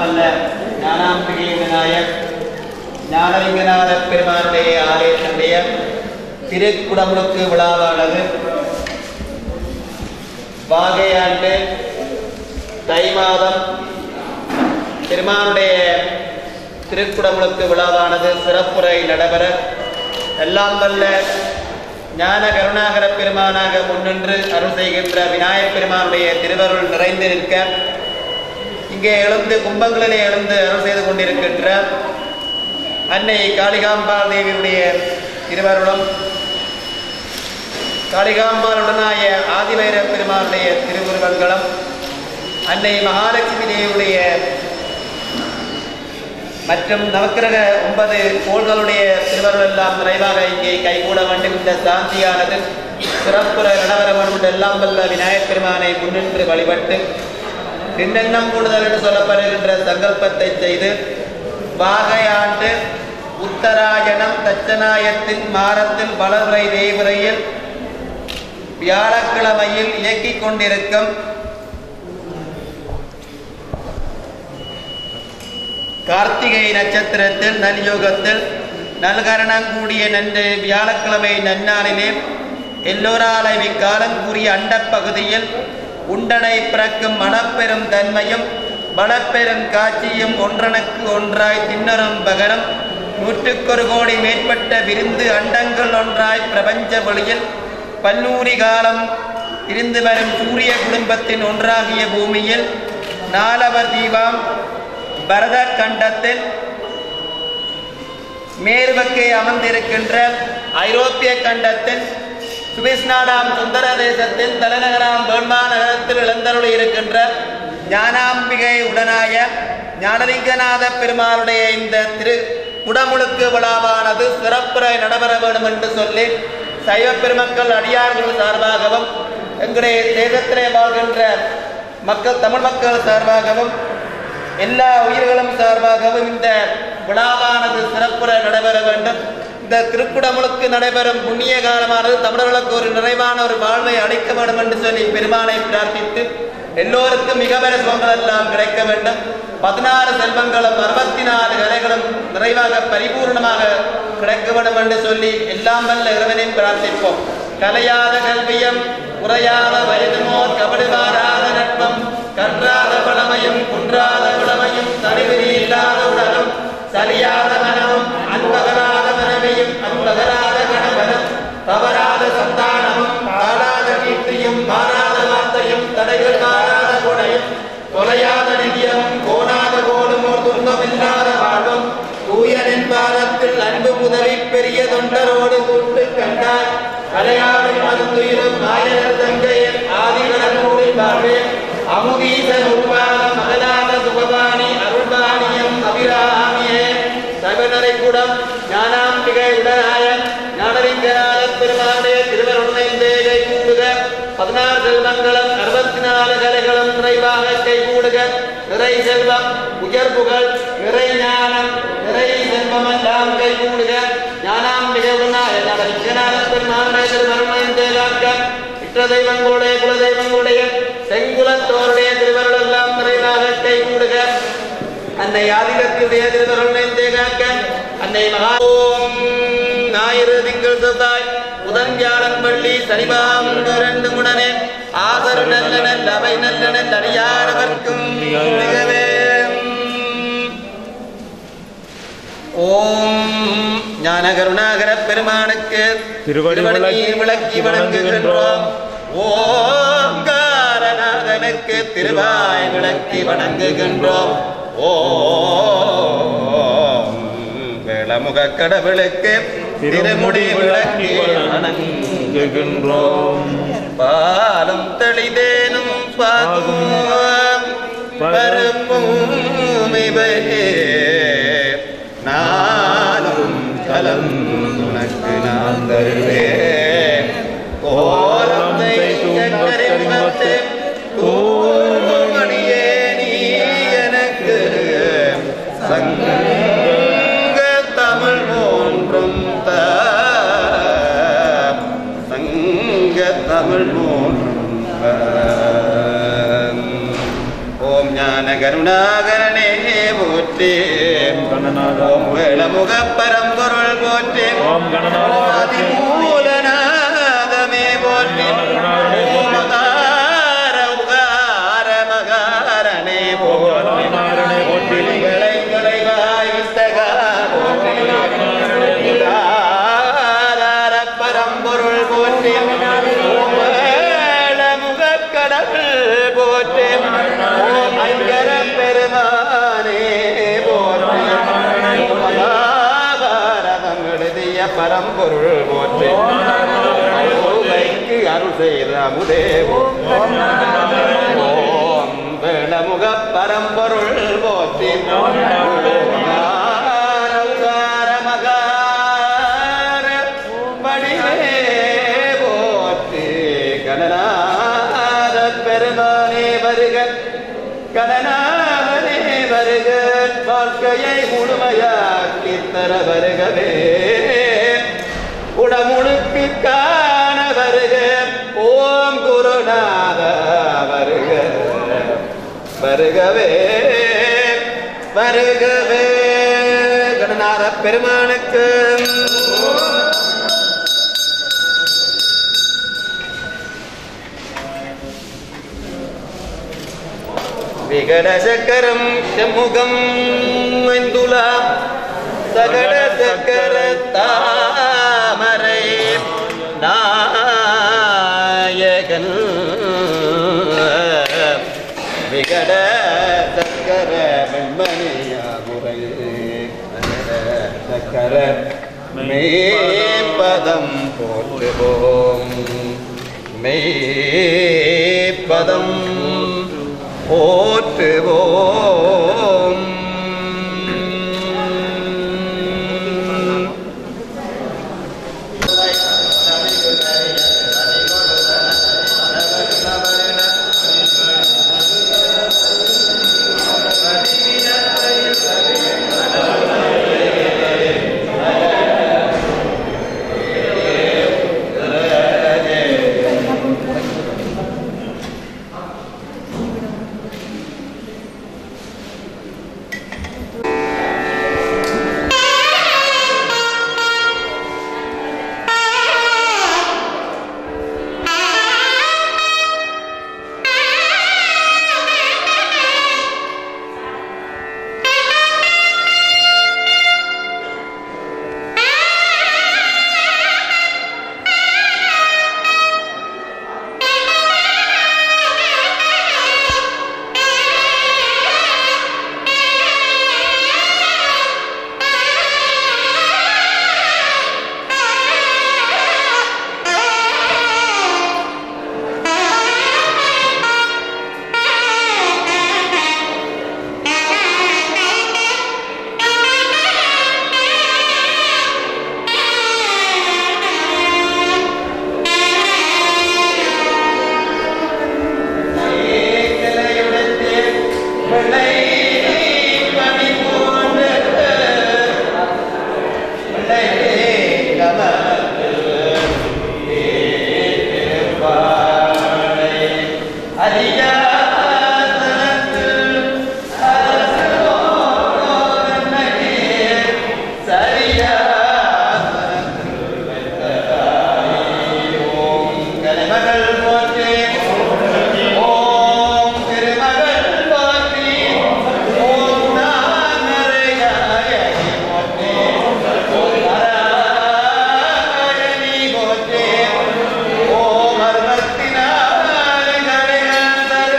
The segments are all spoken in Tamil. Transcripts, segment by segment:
வல்ல ஞானாம்பிகை விநாயக் ஞானலிங்கநாத பெருமானுடைய ஆலயத்தினுடைய திருக்குடமுழுக்கு விழாவானது வாகையாண்டு தை மாதம் பெருமானுடைய திருக்குடமுழுக்கு விழாவானது சிறப்புரை நடைபெற எல்லாம் வல்ல ஞான கருணாகர பெருமானாக முன்னின்று அருள் செய்கின்ற விநாயகப் பெருமானுடைய திருவருள் நிறைந்து நிற்க இங்கே எழுந்து கும்பங்களிலே எழுந்து அருள் செய்து கொண்டிருக்கின்ற அன்னை காளிகாம்பாள் தேவியுடைய திருவருளும் காளிகாம்பாளுடனாய ஆதிவைர பெருமானுடைய திருவுருவங்களும் அன்னை மகாலட்சுமி தேவியுடைய மற்றும் நவக்கிரக ஒன்பது கோள்களுடைய திருவருள் எல்லாம் நிறைவாக இங்கே கைகூட வேண்டும் இந்த சாந்தியானது சிறப்புற நடைபெற வேண்டும் என்று எல்லாம் வல்ல விநாயகப் பெருமானை முன்னின்று வழிபட்டு திண்ணெண்ணம் கூடுதல் என்று சொல்லப்படுகின்ற சங்கல்பத்தை செய்து வாகையாண்டு உத்தராயணம் தட்சநாயத்தின் மாரத்தில் வளர்வை தேவரையில் வியாழக்கிழமையில் இயக்கிக் கொண்டிருக்கும் கார்த்திகை நட்சத்திரத்தில் நல்யோகத்தில் நல்கரணங்கூடிய நன்று வியாழக்கிழமை நன்னாளிலே எல்லோராலை விக்காலம் கூறிய அண்டப்பகுதியில் உண்டனை பிறக்கும் மணப்பெரும் தன்மையும் வளப்பெரும் காட்சியும் ஒன்றனுக்கு ஒன்றாய் திண்ணரும் பகலும் நூற்றுக்கொரு கோடி மேற்பட்ட விருந்து அண்டங்கள் ஒன்றாய் பிரபஞ்ச வழியில் பல்லூரி காலம் இருந்து வரும் சூரிய குடும்பத்தின் ஒன்றாகிய பூமியில் நாலவர் தீபம் பரத கண்டத்தில் மேற்வக்கே அமர்ந்திருக்கின்ற ஐரோப்பிய கண்டத்தில் சுவிஸ் நாடாம் சுந்தர தேசத்தில் தலைநகராம் பேர்மா நகரத்தில் இழந்தருளி இருக்கின்ற ஞானாம்பிகை உடனாய ஞானலிங்கநாத பெருமானுடைய இந்த திரு குடமுழுக்கு விழாவானது சிறப்புரை நடைபெற வேண்டும் என்று சொல்லி சைவ பெருமக்கள் அடியார்கள் சார்பாகவும் எங்களுடைய தேசத்திலே வாழ்கின்ற மக்கள் தமிழ் மக்கள் சார்பாகவும் எல்லா உயிர்களும் சார்பாகவும் இந்த விழாவானது சிறப்புற நடைபெற வேண்டும் இந்த திருக்குடமுழுக்கு நடைபெறும் புண்ணிய காலமானது தமிழர்களுக்கு ஒரு நிறைவான ஒரு வாழ்வை அளிக்க வேண்டும் என்று சொல்லி பெருமானை பிரார்த்தித்து எல்லோருக்கும் மிக பெற சுகங்கள் எல்லாம் கிடைக்க வேண்டும் பதினாறு செல்வங்களும் அறுபத்தி நாலு கலைகளும் நிறைவாக பரிபூர்ணமாக கிடைக்க வேண்டும் என்று சொல்லி எல்லாம் வல்ல இறைவனை பிரார்த்திப்போம் கலையாத கல்வியம் குறையாத வயதுமோர் கபடுவாராத நட்பம் கன்றாத பழமையும் குன்றாத விளமையும் தனிவிரி இல்லாத உடலும் சரியாத மனமும் அன்பகராத மனைவியும் அன்பகராத கணவனும் தவறாத சந்தானமும் தாழாத கீர்த்தியும் மாறாத வார்த்தையும் தடைகள் மாறாத கொடையும் தொலையாத நிதியமும் கோணாத கோலும் ஒரு துன்பமில்லாத வாழ்வும் தூயனின் பாதத்தில் அன்பு முதவி பெரிய தொண்டரோடு கூட்டு கண்டாய் அலையாடும் மருந்துயிரும் மாயனர் தங்கையன் ஆதிகடன் கூடி வாழ்வேன் அமுதீசன் உருவாகம் மகனாத சுபபாணி அருள்பாணியம் அபிராமியே சகனரை கூடம் ஞானாம்பிகை உடனாய ஞானலிங்கநாத பெருமானுடைய திருவருணைந்தே கை கூடுக பதினாறு செல்வங்களும் அறுபத்தி நாலு கலைகளும் நிறைவாக கை கூடுக நிறை செல்வம் உயர் புகழ் நிறை ஞானம் நிறை செல்வம் எல்லாம் கை கூடுக ஞானாம்பிகை உடனாய ஞானலிங்கநாத பெருமானுடைய திருவருணைந்தே காக்க இற்ற தெய்வங்களுடைய குல தெய்வங்களுடைய செங்குலத்தோருடைய திருவருள் எல்லாம் நிறைவாக கை கூடுக அன்னை ஆதிகத்தியுடைய திருவருள் நெஞ்சே காக்க அன்னை மகா ஓம் ஞாயிறு திங்கள் செவ்வாய் புதன் வியாழன் பள்ளி சனிபாம் இரண்டு முடனே ஆதரு நல்ல நல்ல அவை நல்ல நல்ல அடியாரவர்க்கும் மிகவே ஓம் ஞான கருணாகர பெருமானுக்கு திருவடி திருவடிநீர் விளக்கி வணங்குகின்றோம் ஓங்காரநாதனுக்கு திருவாய் விளக்கி வணங்குகின்றோம் ஓம் வேளமுக கடவுளுக்கு திருமுடி விளக்கி வணங்குகின்றோம் பாலும் தெளிதேனும் பாகும் பருப்பும் இவையே நானும் கலந்துனக்கு நான் தருவேன் கோலம் தைக்கரிமத்து தூமணியே நீ எனக்கு சங்க தமிழ் மூன்றும் த சங்க தமிழ் மூன்றும் த. ஓம் ஞான கருணாகரனே போற்றி கணநாதா ஓம் வேளமுகப்பரம்பொருள் போற்றி ஓம் கணநாதா போற்றி அதிமூலநாதமே போற்றி ஓம் அகார உகார மகாரணே போற்றி மாறனே போற்றி கிளை கிளைவாய் வித்தகா போற்றி ஆதார பரம்பொருள் போற்றி ஓம் வேளமுகக்கடவுள் போற்றி ஓம் ஐங்கர பெருமானே போற்றி மகாபாரதம் எழுதிய பரம்பொருள் போற்றி வைக்கு அருள் செய்த அமுதே ஓம் வேணமுக பரம்பொருள் போற்றி ஓங்கார மகார வடிவே போற்றி கணநாத பெருமானே வருக கணநாதனே வருக வாழ்க்கையை முழுமையாக்கி தர வருகவே உடமுழுக்கு காண வருக ஓம் குருநாத வருக வருகவே வருகவே கணநாத பெருமானுக்கு விகட சக்கரம் செம்முகம் மைந்துலாம் சகட சக்கர தாமரை நாயகன் விகட சக்கர வெண்மணியாமுறை சக்கர மேப்பதம் போற்றுவோம் மெய்ப்பதம் போற்றுவோம் ஓம்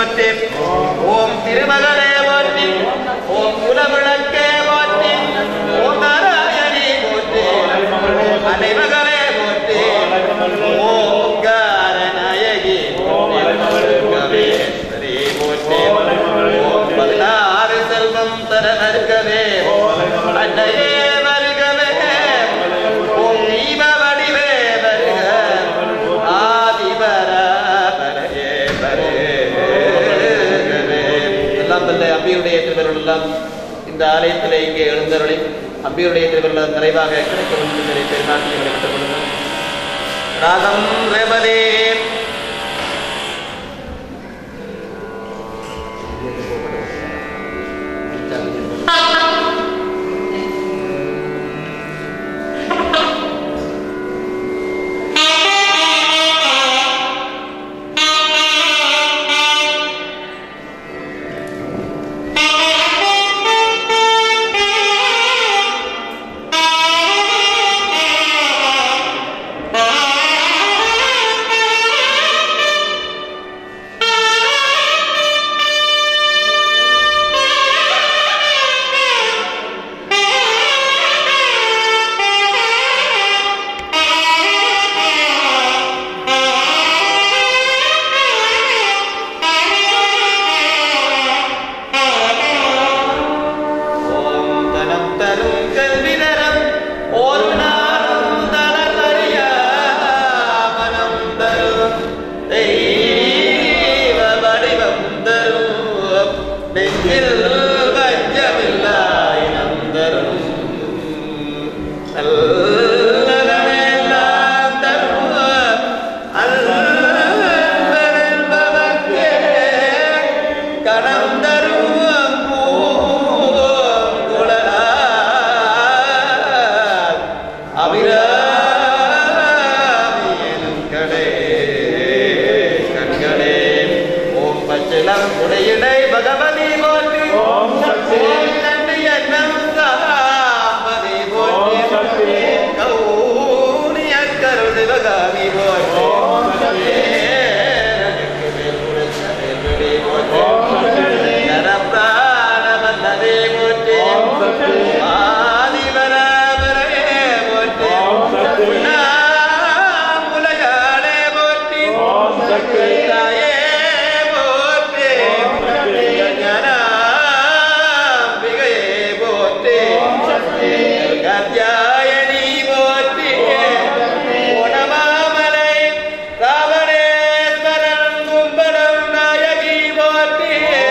போற்றி ஓம் திருமகளே போற்றி ஓம் குலவிளக்கே போற்றி ஓம் நாராயணி போற்றி அலைமகளே போற்றி ஓம் காரநாயகி கவேஸ்வரி போற்றி ஓம் பதினாறு செல்வம் தர நற்கவே அன்னையே வருகவே ஓம் தீப வடிவே வருக ஆதிபராபரையே வருகவே எல்லாம் வல்ல அம்பியுடைய திருவருள் எல்லாம் இந்த ஆலயத்திலே இங்கே எழுந்தருளி அம்பியுடைய திருவருள் நிறைவாக கிடைக்க வேண்டும் என்பதை பெருமாட்டி விளைவித்துக் கொள்ளுங்கள் ராகம் ரேவதே ஓம் தனம் தரும் கல்வி தரம் ஒரு நாளும் தளர்வறிய மனம் தரும் தெய்வ வடிவம் தரும் நெஞ்சில் வஞ்சமில்லாயினம் தரும் நல்லதெல்லாம் தரும் அன்பென்பவர்க்கே கணம் தரும் பூங்குழலார் அபிராமியனும் கடே கண்களே ஓம் பச்சிலம் உடையிடை பகவதி போற்றி ஓம் சக்தி. ஓம் நன்றி எண்ணம் சாம்பதி போற்றி ஓம் சக்தி. கௌனியர் கருள் சிவகாமி போற்றி ஓம் சக்தி. ஏரனுக்கு மேல் உரைத்த மேல்விழி போற்றி ஓம் சக்தி. நரபிராணவல்லதே போற்றி ஓம் சக்தி. ஆதிபராபரமே போற்றி ஓம் சக்தி. உலகாலே போற்றி ஓம் சக்தி. தாயே போற்றி ஓம் சக்தி. ஞானாம்பிகையே போற்றி காத்தியாயனி போற்றி ஓணமாமலை ராவணேஸ்வரன் கும்படம் நாயகி போற்றி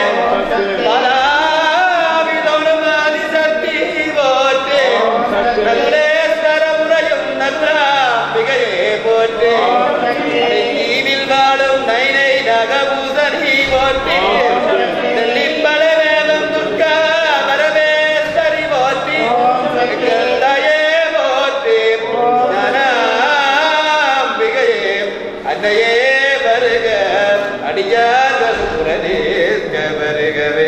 பலாவிதொடும் ஆதிசக்தி போற்றி நகுலேஸ்வர முறையும் நகுலாம்பிகையே போற்றி தீவில் வாழும் நைனை நகபூசணி போற்றி நெல்லிம்பல வேதம் துர்கா பரமேஸ்வரி போற்றி கந்தாயே போற்றி ஞானாம்பிகையே அன்னையே வருக அடியார்கள் புரதேற்க வருகவே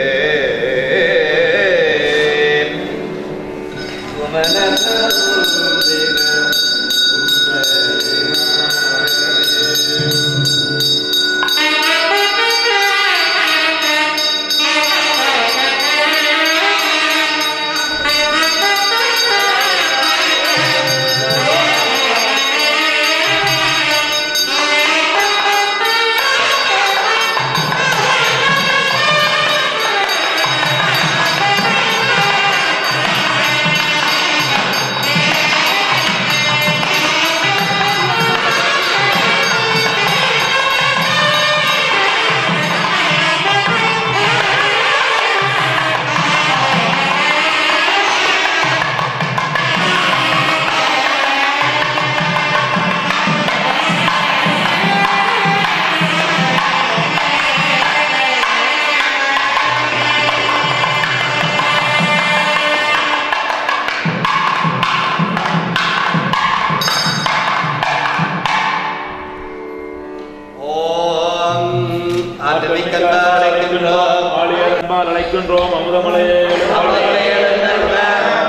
ஓம் ஆற்றமிக்கல்லா அழைக்கின்றோம் ஆழியர் அன்பால் அழைக்கின்றோம் அமுதமலையே அமுதமலையே எழுந்தருள்க. மிக்க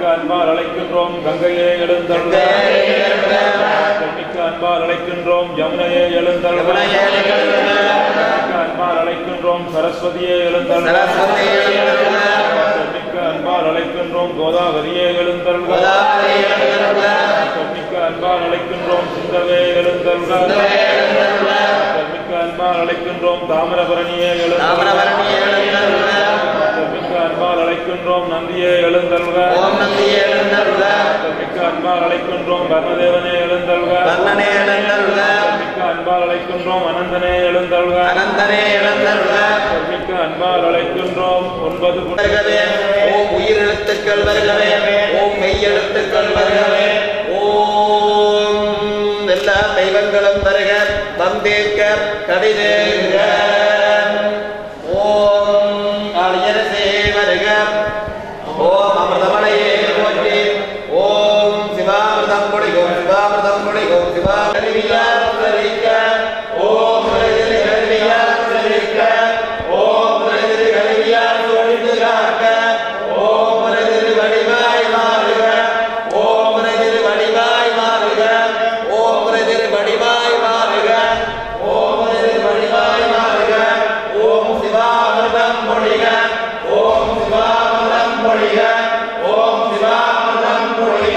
அன்பால் அழைக்கின்றோம் கங்கையே எழுந்தருள்க கங்கையே எழுந்தருள்க. மிக்க அன்பால் அழைக்கின்றோம் யமுனையே எழுந்தருள்க யமுனையே எழுந்தருள்க. மிக்க அன்பால் அழைக்கின்றோம் சரஸ்வதியே எழுந்தருள்க சரஸ்வதியே எழுந்தருள்க. மிக்க அன்பால் அழைக்கின்றோம் கோதாவரியே எழுந்தருள்க கோதாவரியே எழுந்தருள்க. மிக்க அன்பால் அழைக்கின்றோம் சிந்தவே எழுந்தருள்க சிந்தவே எழுந்தருள்க. மிக்க அன்பால் அழைக்கின்றோம் தாமிரபரணியே எழுந்தருள்க தாமிரபரணியே எழுந்தருள்க. மிக்க அன்பால் அழைக்கின்றோம் நந்தியே எழுந்தருள்க ஓம் நந்தியே எழுந்தருள்க. மிக்க அன்பால் அழைக்கின்றோம் கர்ணதேவனே எழுந்தருள்க கர்ணனே எழுந்தருள்க. மிக்க அன்பால் அழைக்கின்றோம் அனந்தனே எழுந்தருள்க அனந்தனே எழுந்தருள்க. மிக்க அன்பால் அழைக்கின்றோம் ஒன்பது வருகவே ஓம் உயிர் எழுத்துக்கள் வருகவே ஓம் மெய் எழுத்துக்கள் வருகவே ஓம் எல்லா தெய்வங்களும் வருக வந்தேற்க கடிதேக ஓம் அழியரசே வருக ஓம் அமிர்தமலையே போற்றி ஓம் சிவாமிர்தம் குடிகும் சிவாமிர்தம் குடிகும் சிவா கருவியார் உதவிக்க ஓம் உலகில் கருவியார் உதவிக்க ஓம் உலகில் கருவியார் ஒழிந்து காக்க ஓம் உலகில் வடிவாய் மாறுக ஓம் உலகில் வடிவாய் மாறுக ஓம் உலகில் வடிவாய் மாறுக ஓம் உலகில் வடிவாய் மாறுக ஓம் சிவாமிர்தம் பொழிக ஓம் சிவாமிர்தம் பொழிக ஓம் சிவாமிர்தம் பொழிக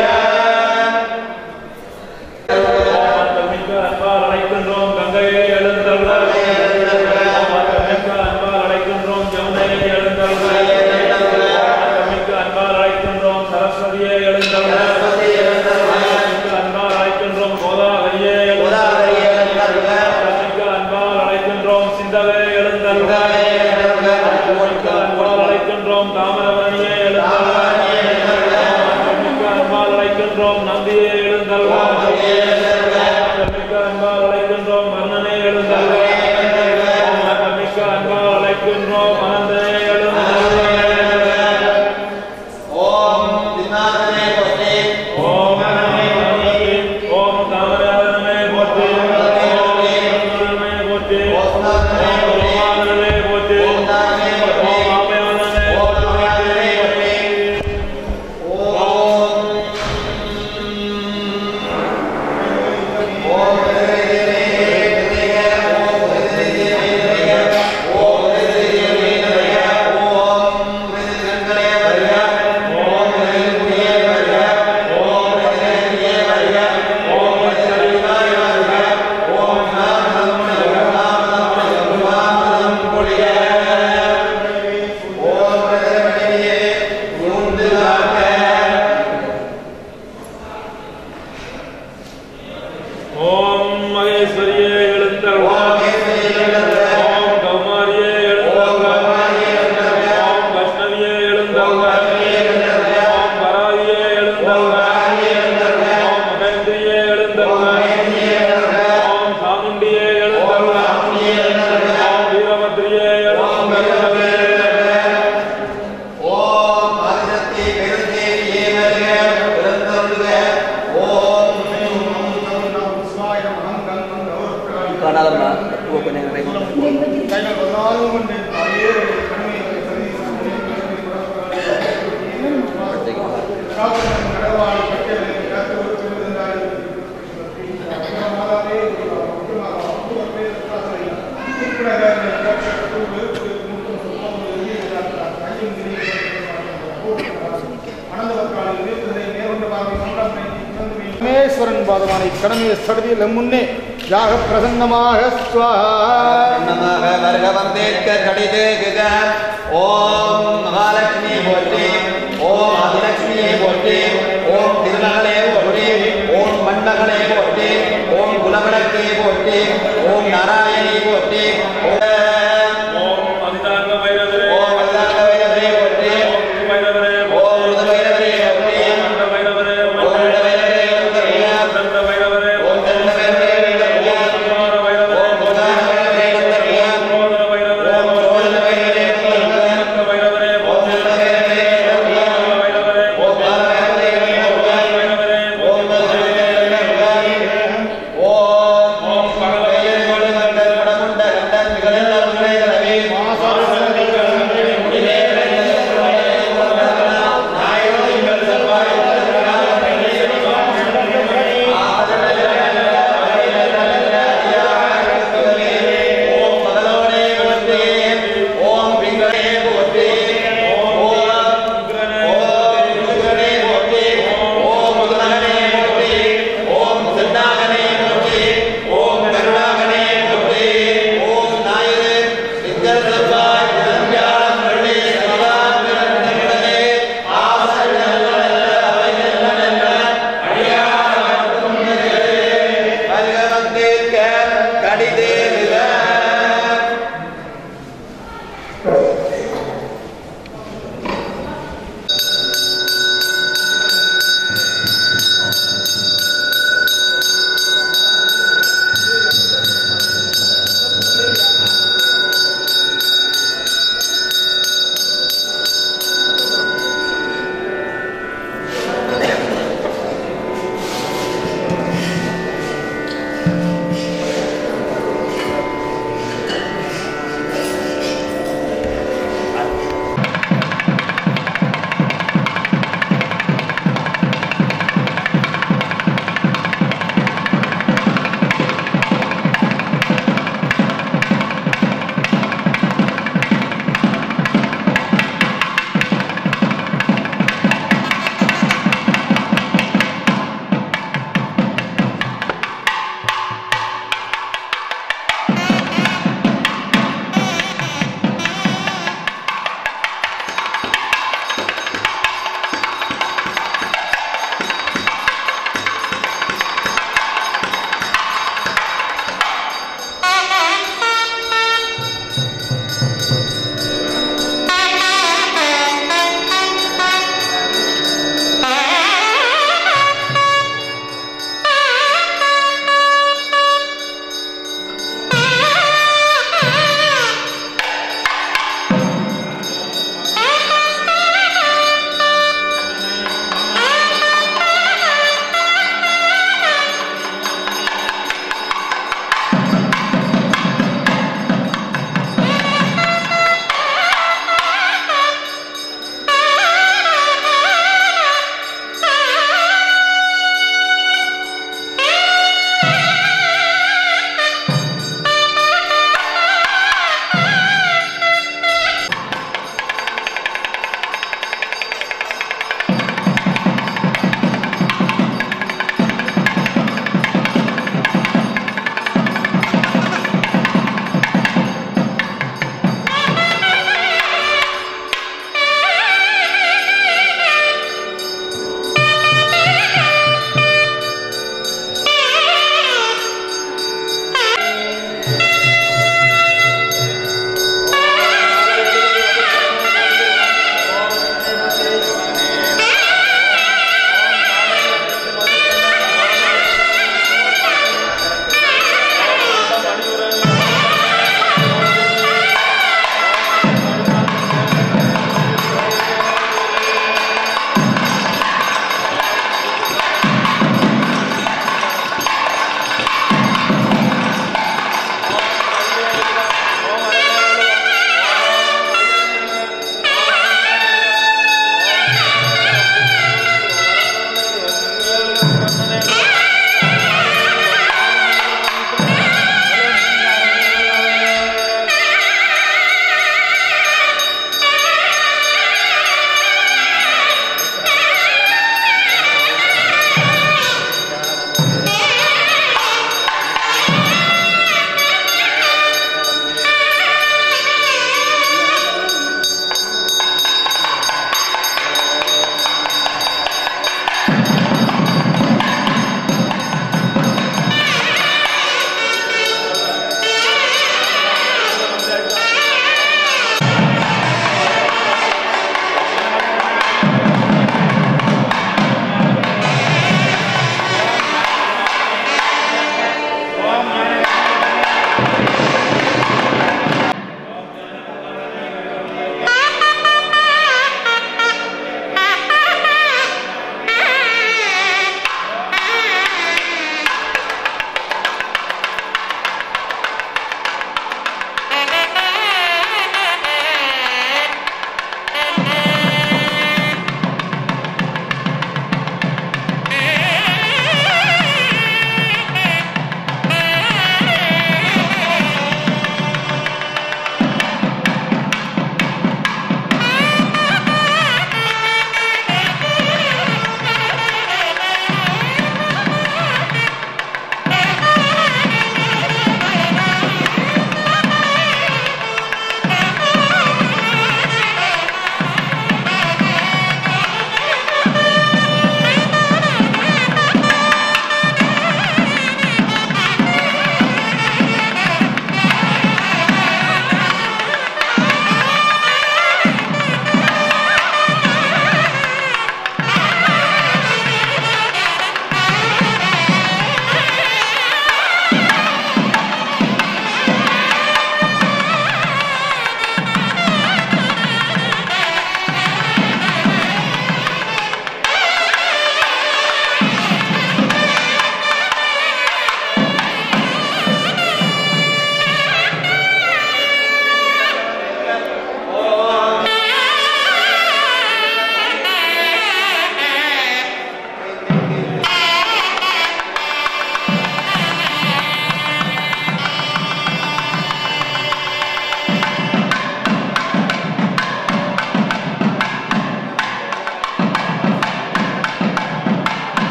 மிக்க அன்பால் அழைக்கின்றோம் கங்கையை எழுந்தருள்க மிக்க அன்பால் அழைக்கின்றோம் யமுனையை எழுந்தருள்க மிக்க அன்பால் அழைக்கின்றோம் சரஸ்வதியை எழுந்தருள்க மிக்க அன்பால் அழைக்கின்றோம் கோதாவரியே எழுந்தருள்க மிக்க அன்பால் அழைக்கின்றோம் சிந்தவே எழுந்தருள்க மிக்க அன்பால் அழைக்கின்றோம் தாமிரபரணியே எழுந்தருள்க மிக்க அன்பால் அழைக்கின்றோம் நந்தியே எழுந்தருள்க மிக்க அன்பால் அழைக்கின்றோம் வர்ணனே எழுந்தருள்க மிக்க அன்பால் அழைக்கின்றோம் அனந்தனே எழுந்தருள்க ஓம் தின்னாதனே போற்றி ஓம் நமே போற்றி ஓம் தாமராதனமே போற்றி ஓம் நாராயணமே போற்றி ஓம் உமானமே போற்றி ஓம் நாராயணமே போற்றி. ஓம் ஆபயானமே ஓம் நாராயணமே போற்றி ஓம் ஓம் ஓம் மகேஸ்வரியே எழுந்தருள்க ஓம் கௌமாரியே எழுந்தருள்க ஓம் வைஷ்ணவியே எழுந்தருள்க ஓம் வராகியே எழுந்தருள்க ஓம் மகேந்திரியே எழுந்தருள்க ஓம் சாமுண்டியே எழுந்தருள்க ஓம் வீரபத்ரியே எழுந்தருள்க ஓம் ஆதிசக்தி பெருந்தேவியே வருக பிறந்தருள்க ஓம் காணாதம்மா கொஞ்சம் பரமேஸ்வரன் பாதமான இக்கடமைய ஸ்தடதியில் முன்னே யாக பிரசன்னமாக ஸ்வாஹா நமக வருக வந்தேற்க கடிதேகுக ஓம் மகாலட்சுமி போற்றி ஓம் ஆதிலட்சுமியை போற்றி ஓம் திருமகளே போற்றி ஓம் மண்டகளே போற்றி ஓம் குலவிளக்கே போற்றி ஓம் நாராயணி போற்றி ஓம் ஓம் அதிதாங்க வைரவரே ஓம் வல்லாண்ட வைரவரே போற்றி ஓம் வைரவரே ஓம் ருத வைரவரே போற்றி ஓம் அண்ட வைரவரே ஓம் அண்ட வைரவரே போற்றி ஓம் தண்ட வைரவரே ஓம் தண்ட வைரவரே போற்றி ஓம் வைரவரே ஓம் புதான வைரவரே போற்றி ஓம் வைரவரே ஓம் ரோதன வைரவரே போற்றி ஓம் வைரவரே ஓம் போற்றி ருத வைரவரே போற்றி ஓம் வைரவரே ஓம் பால வைரவரே போற்றி வைரவரே ஓம் வைரவரே போற்றி ஓம் ஓம் பகவதே கண்டன் குடமுண்ட கண்டன் மிகழெல்லாம்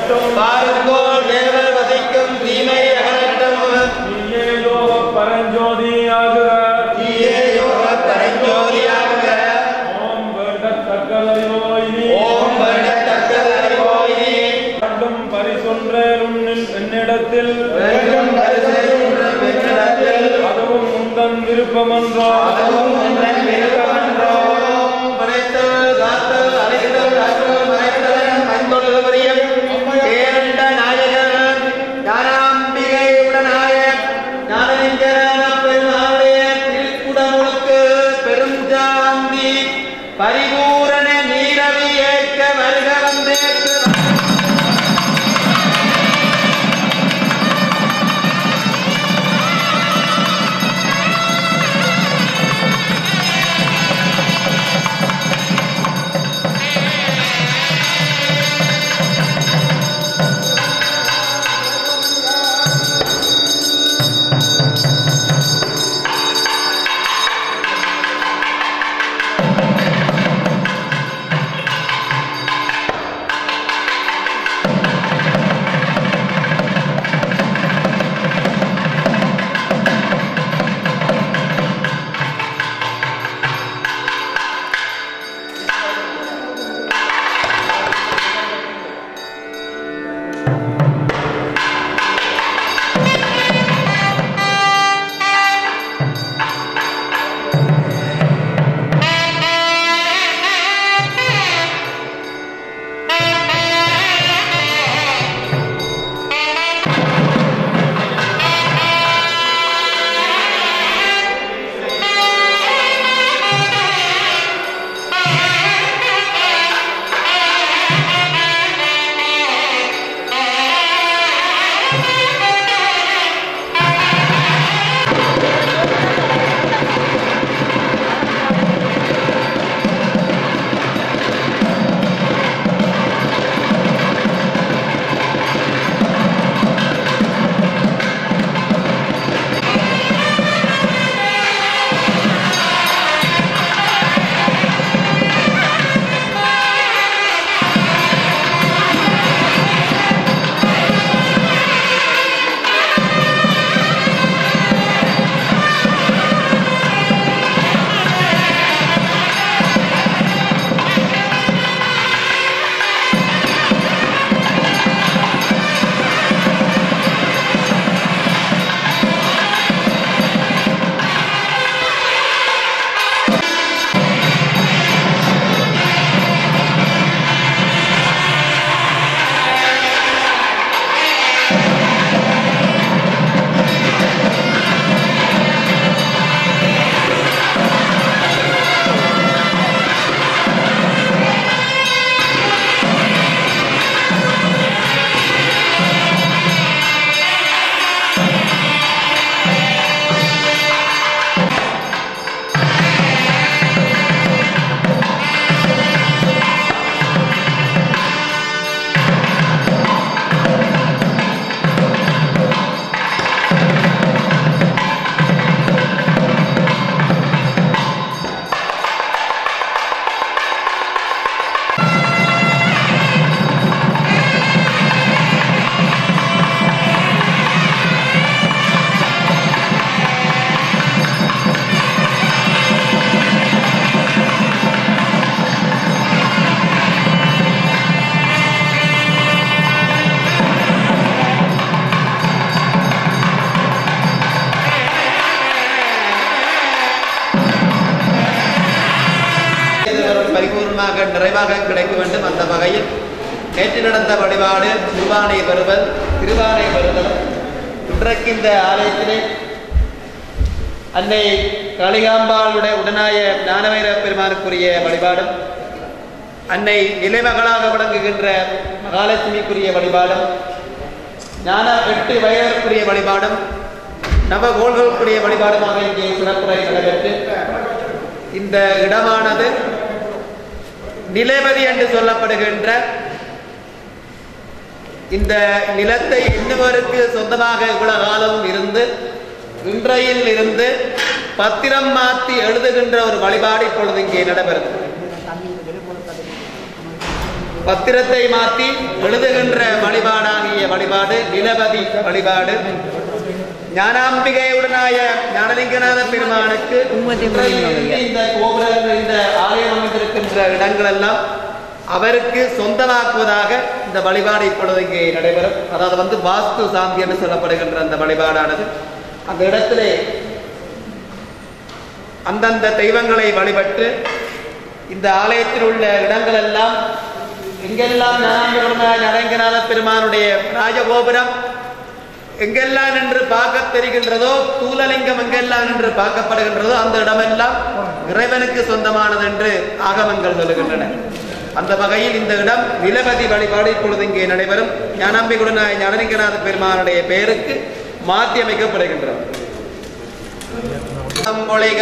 அகலட்டும் பாருங்கோள் தேவர் வதைக்கும் தீமை அகலட்டும் நீயே யோக பரஞ்சோதி ஆகுக நீயே யோக பரஞ்சோதியாக ஓம் வேண்டத்தக்கதறிவோய் நீ ஓம் வருடத்தக்கதறிவோய் நீ வேண்டும் பரிசொன்றேன் உன்னில் என்னிடத்தில் வேண்டும் பரிசேயுடன் வெற்றிடத்தில் அதுவும் உந்தன் விருப்பமன்றோ அதுவும் உந்தன் விருப்பமன்றோ மறைத்து காத்து அழைத்து அற்று மறைத்தவன் மண்தொழுதுபுரியும் பேரண்ட நாயகன் ஞானாம்பிகை உடனாய ஞானலிங்கரான பெருமாளுடைய திருக்குடமுழுக்கு பெருஞ்சாந்தி பரிபூரண நீரவி ஏற்க வருக வந்தேற்க பரிபூர்ணமாக நிறைவாக கிடைக்க வேண்டும் அந்த வகையில் நேற்று நடந்த வழிபாடு திருவானை பெறுதல் திருவானை பெறுதல் இன்றைக்கு இந்த ஆலயத்திலே அன்னை காளிகாம்பாளுடைய உடனாய ஞானவைர பெருமானுக்குரிய வழிபாடும் அன்னை நிலைமகளாக விளங்குகின்ற மகாலட்சுமிக்குரிய வழிபாடும் ஞான எட்டு வயதிற்குரிய வழிபாடும் நவகோள்களுக்குரிய வழிபாடுமாக இங்கே சிறப்புரை நடைபெற்று இந்த இடமானது நிலைபதி என்று சொல்லப்படுகின்ற இந்த நிலத்தை இன்னவருக்கு சொந்தமாக இவ்வளவு காலமும் இருந்து இன்றையில் இருந்து பத்திரம் மாற்றி எழுதுகின்ற ஒரு வழிபாடு இப்பொழுது இங்கே நடைபெறுகிறது பத்திரத்தை மாற்றி எழுதுகின்ற வழிபாடாகிய வழிபாடு நிலபதி வழிபாடு ஞானாம்பிகையுடனாய ஞானலிங்கநாத பெருமானுக்கு இந்த கோபுரங்கள் இந்த ஆலயம் அமைந்திருக்கின்ற இடங்கள் எல்லாம் அவருக்கு சொந்தமாக்குவதாக இந்த வழிபாடு இப்பொழுது இங்கே நடைபெறும் அதாவது வந்து வாஸ்து சாந்தி என்று சொல்லப்படுகின்ற அந்த வழிபாடானது அந்த இடத்திலே அந்தந்த தெய்வங்களை வழிபட்டு இந்த ஆலயத்தில் உள்ள இடங்கள் எல்லாம் எங்கெல்லாம் ஞானங்கநாத பெருமானுடைய ராஜகோபுரம் எங்கெல்லாம் நின்று பார்க்க தெரிகின்றதோ தூலலிங்கம் எங்கெல்லாம் நின்று பார்க்கப்படுகின்றதோ அந்த இடமெல்லாம் இறைவனுக்கு சொந்தமானது என்று ஆகமங்கள் சொல்லுகின்றன அந்த வகையில் இந்த இடம் நிலபதி வழிபாடு இப்பொழுது இங்கே நடைபெறும் ஞானாம்பிகுடனாய் ஞானலிங்கநாத பெருமானுடைய பெயருக்கு மாற்றி அமைக்கப்படுகின்றது பொழிக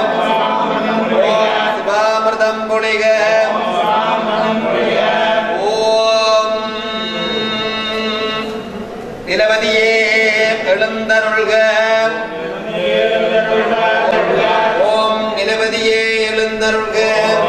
ஓம் சிவாமிர்தம் பொழிக ஓம் நிலவதியே எழுந்தருள்க ஓம் நிலவதியே எழுந்தருள்க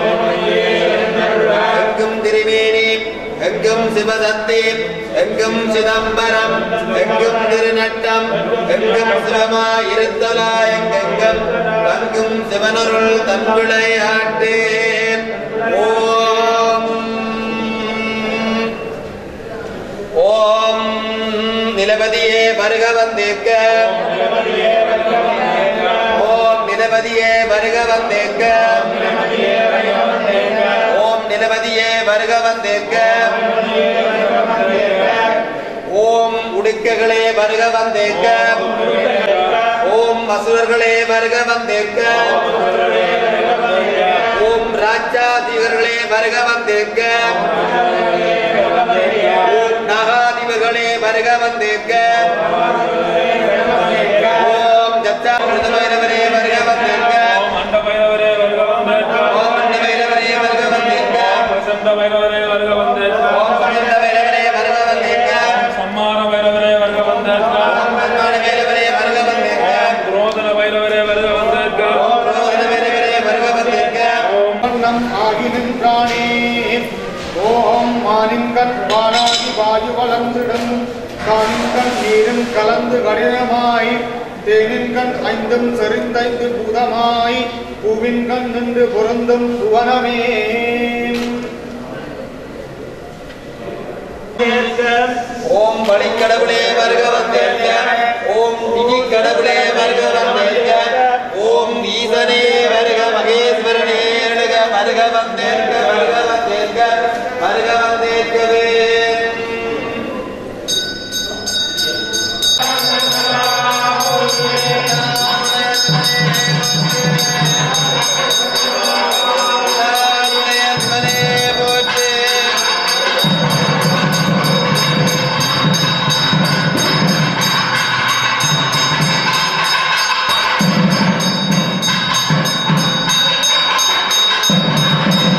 எங்கும் திருவேணி எங்கும் சிவதத்தே எங்கும் சிதம்பரம் எங்கும் திருநட்டம் எங்கும் சிவமாயிருத்தலா எங்கெங்கும் தங்கும் சிவனருள் தன் விளையாட்டு ஓம் ஓம் நிலபதியே வருக வந்தேக்க ஓம் நிலபதியே வருக வந்தேக்க ஓம் நிலபதியே வருக வந்தேக்க ஓம் உடுக்ககளே வருக வந்தேக்க ஓம் அசுரர்களே வருக வந்தேக்க ஓம் ராஜாதிபர்களே வருக வந்தேக்க ஓம் நகாதிபர்களே வருக வந்தேக்க ஓம் ஜத்தாமிருதமைரவரே வருக வந்தேக்க ஓம் அண்ட பைரவரே வருக வந்தேற்க ஓம் அண்டமைரவரே வருக வந்தேக்க பிரசந்த பைரவரே வருக வந்தேற்க ஓம் சமந்தமைரவரே வருக வந்தேக்க சம்மார பைரவரே வருக வந்தேற்க ஓம் கண்மாணமைரவரே வருக வந்தேக்க குரோதன பைரவரே வருக வந்தேற்க ஓம் ரோதனமைரவரே வருக வந்தேக்க வண்ணம் ஆகி நின்றானே ஓம் மானிங்கன் வானாகி வாயு வளர்ந்திடும் காணிங்கன் நீரும் கலந்து கடினமாய் தேனின்கண் ஐந்தும் செறிந்தைந்து பூதமாய் பூவின்கண் நின்று பொருந்தும் சுவனமே ஓம் வழிக்கடவுளே வருக வந்தேற்க ஓம் நிதி கடவுளே வருக வந்தேற்க ஓம் ஈசனே வருக மகேஸ்வரனே எழுக வருக வந்தேற்க வருக வந்தேற்க வருக வந்தேற்கவே போற்றி ஓம்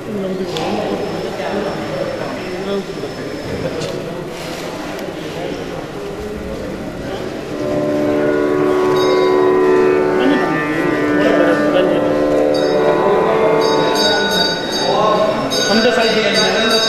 அந்த சைடு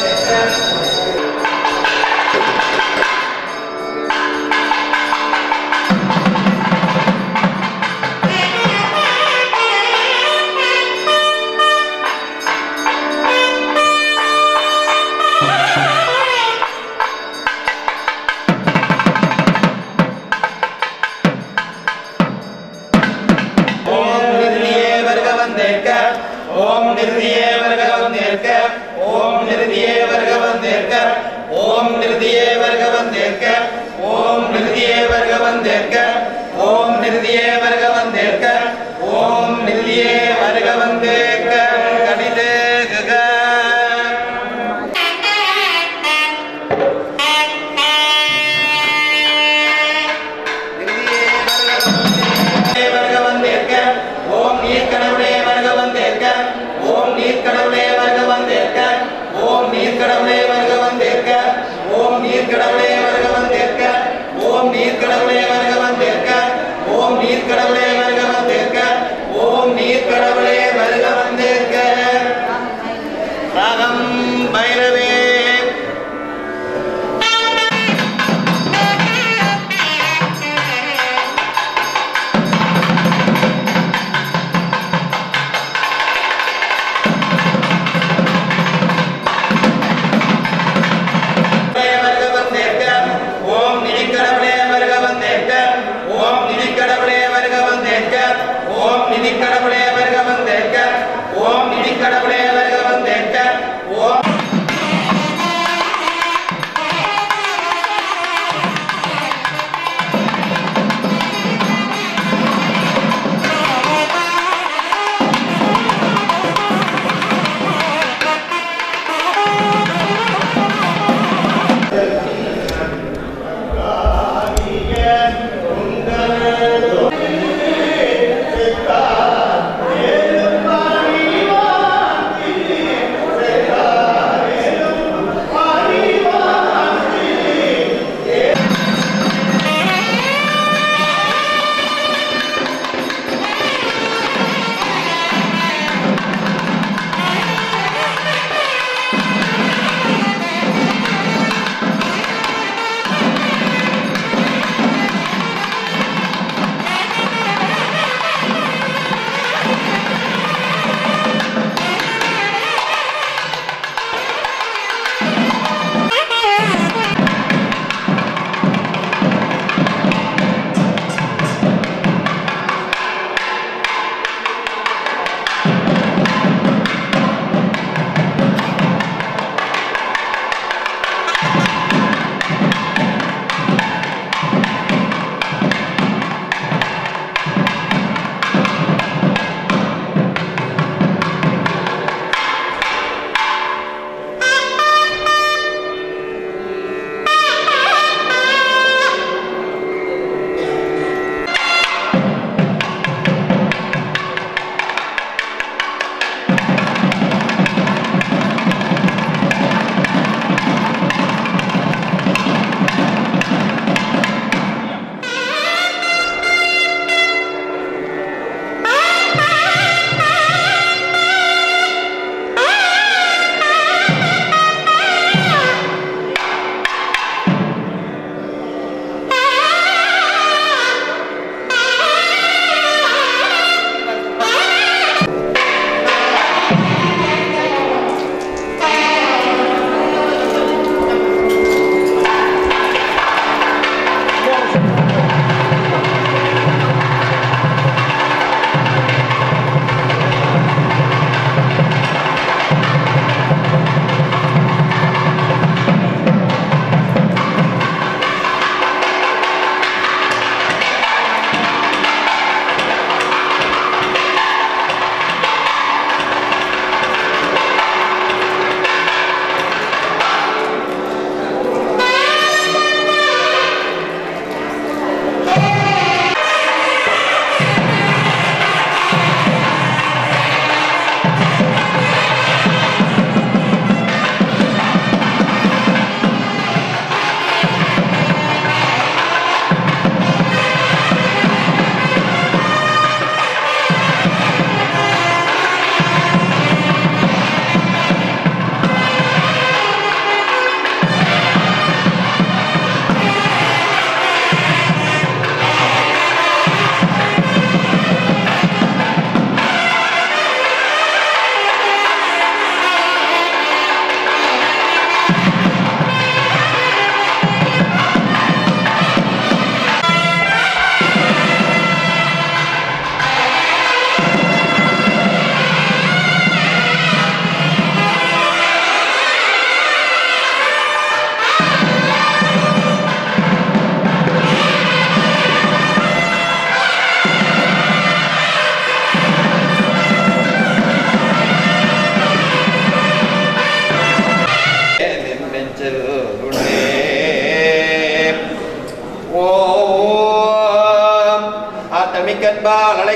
ஓம் நிர்தியே வருக வந்தேற்க ஓம் நிர்தியே வருக வந்தேற்க ஓம் நிர்தியே வருக வந்தேற்க ஓம் நிர்தியே வருக வந்தேற்க ஓம் நிர்தியே வருக வந்தேற்க ஓம் நிர்தியே வருக வந்தேற்க ஓம் நிர்தியே வருக வந்தேற்க கடிதே கக வருக வந்தேற்க ஓம் நீர் கடவுளே வருக வந்தேற்க ஓம் நீர் கடவுளே வருக வந்தேற்க ஓம் நீர் கடவுளே வருக வந்தேற்க ஓம் நீர் கடவுளே வருக வந்தேற்க ஓம் நீர் கடவுளே வருக வந்தேற்க ஓம் நீர் கடவுளே வருக வந்தேற்க ஓம் நீர் கடவுளே வருக வந்தேற்க ராகம் பைரவே வருக வந்தேற்க ஓம் நிதிக்கடவுளே வருக வந்தேற்க ஓம் நிதிக்கடவுளே வருக வந்தேற்க ஓம் நிதிக்கடவுளே வருக வந்தேற்க ஓம் நிதிக்கடவுளே வருக வந்தேற்க ஓம்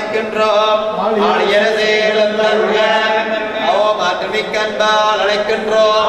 அழைக்கின்றோம் ஆழியரசே எழுந்தருள்க ஓம் ஆற்றுமிக்கன்பால் அழைக்கின்றோம்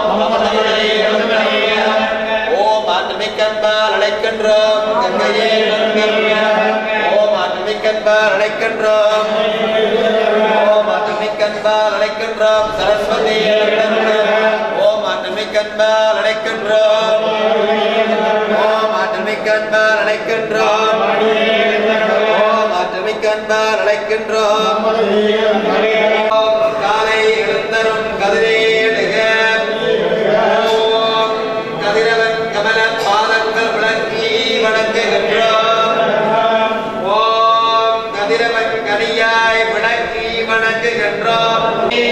ஓம் ஆற்றுமிக்கன்பால் அழைக்கின்றோம் கங்கையே எழுந்தருள்க ஓம் ஆற்றுமிக்கன்பால் அழைக்கின்றோம் ஓம் ஆற்றுமிக்கன்பால் அழைக்கின்றோம் சரஸ்வதி எழுந்தருள்க ஓம் ஆற்றுமிக்கன்பால் அழைக்கின்றோம் ஓம் ஆற்றுமிக்கன்பால் அழைக்கின்றோம் ஓம் ஆற்றுமிக்கன்பால் அழைக்கின்றோம் ஓம் காலை எழுந்தரும் கதிரே எழுக ஓம் கதிரவன் கமல பாதங்கள் விளக்கி வணங்குகின்றோம் ஓம் கதிரவன் கனியாய் விளக்கி வணங்குகின்றோம்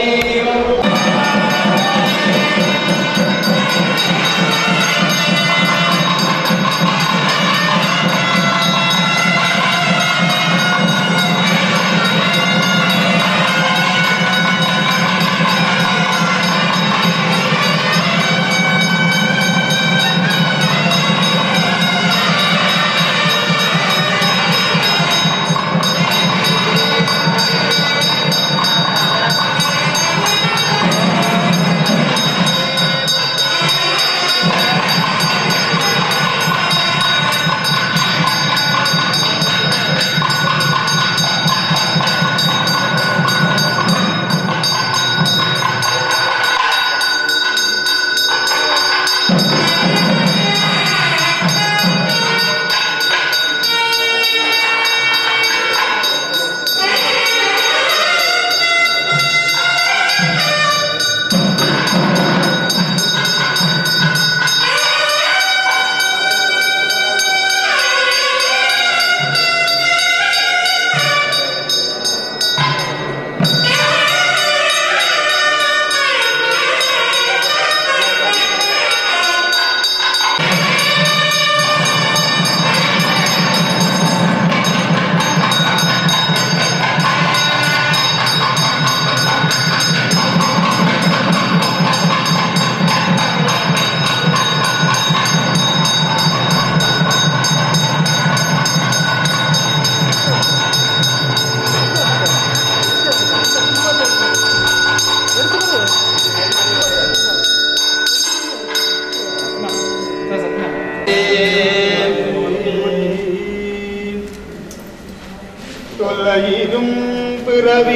தொல்லையிலும் பிறவி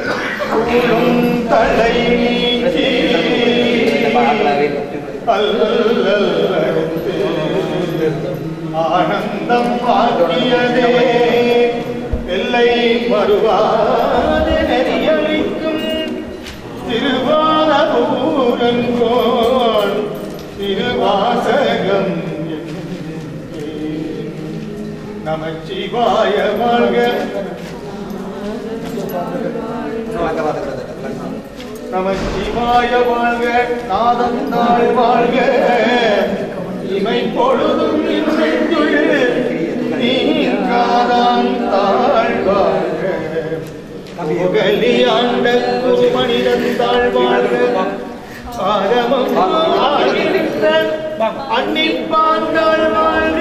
கூடும் தலை நீக்கி அல்லல் அறுத்து ஆனந்தம் ஆக்கியதே எல்லை மறுவாத நெறியளிக்கும் திருவாரூரங்கோன் திருவாசகம் நமச்சிவாய வாழ்க நமச்சிவாய வாழ்க நாதந்தாள் வாழ்க இமை பொழுதும் இன்றைக்குள் நீங்காதான் தாழ் வாழ்க புகழி ஆண்ட மனிதன் தாழ் வாழ்க ஆரமம் ஆகின்ற அன்னிப்பாண்டாள் வாழ்க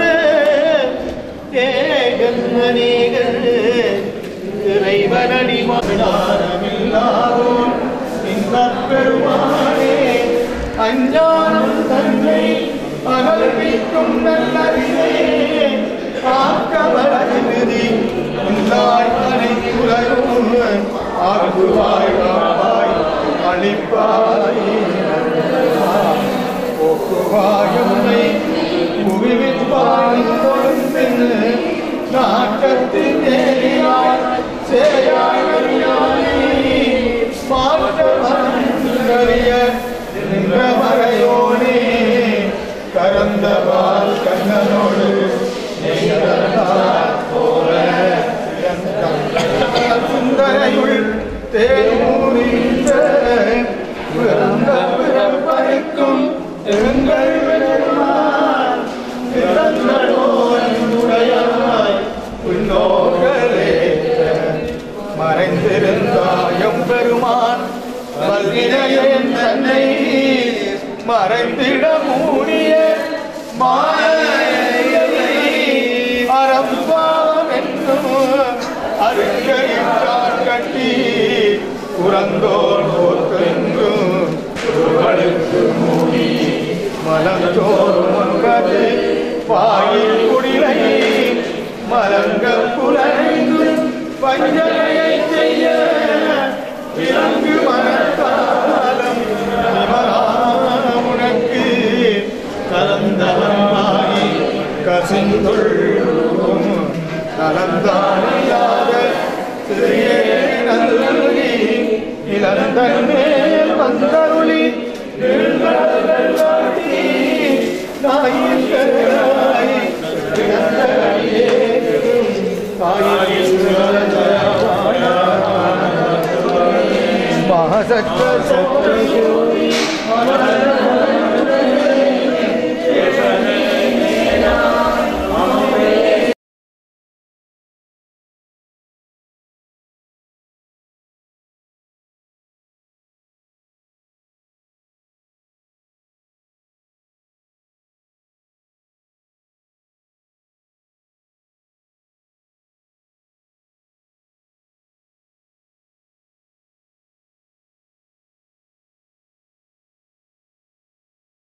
ஏகன் அநேகன் இறைவனடி மகனாரமில்லாதோன் இந்த பெருமானே அஞ்ஞானம் தன்னை அகல்விக்கும் நல்லறிவே ஆக்க வளர்நிதி உண்டாய் அனைத்துலகும் ஆக்குவாய் காப்பாய் அளிப்பாய் போக்குவாயமுனை புவிவிப்பாய் கொழுந்தின் நாட்டத்தின் நேரியாய் சேயாய் மாற்றமறிய நின்ற மறையோனே கரந்தவால் கண்ணனோடு நீங்களார் போல சுந்தரையுள் தேனூரின்ற பிறந்த பிறப்பறைக்கும் எங்கள் பெருமான் பிறந்தோரையாய் உன்னோர்களேற்ற மறைந்திருந்தாயம் பெருமான் வல்வினையன் தன்னை மறைந்திட மூடிய மாயை அறம்பாவம் என்னும் அருக்கையின் புறந்தோர் போர்த்தெங்கும் மலந்தோறும் ஒன்பது வாயில் குடிலை மலங்க புலனைந்தும் பஞ்சனையை செய்ய விலங்கு மனத்தாலம் உனக்கு கலந்தவனாய் கசிந்துள்ளும் நலந்தானியாத சிறிய நல்லி இளந்தன் மேல் வந்தருளி மகசற்ற சற்ற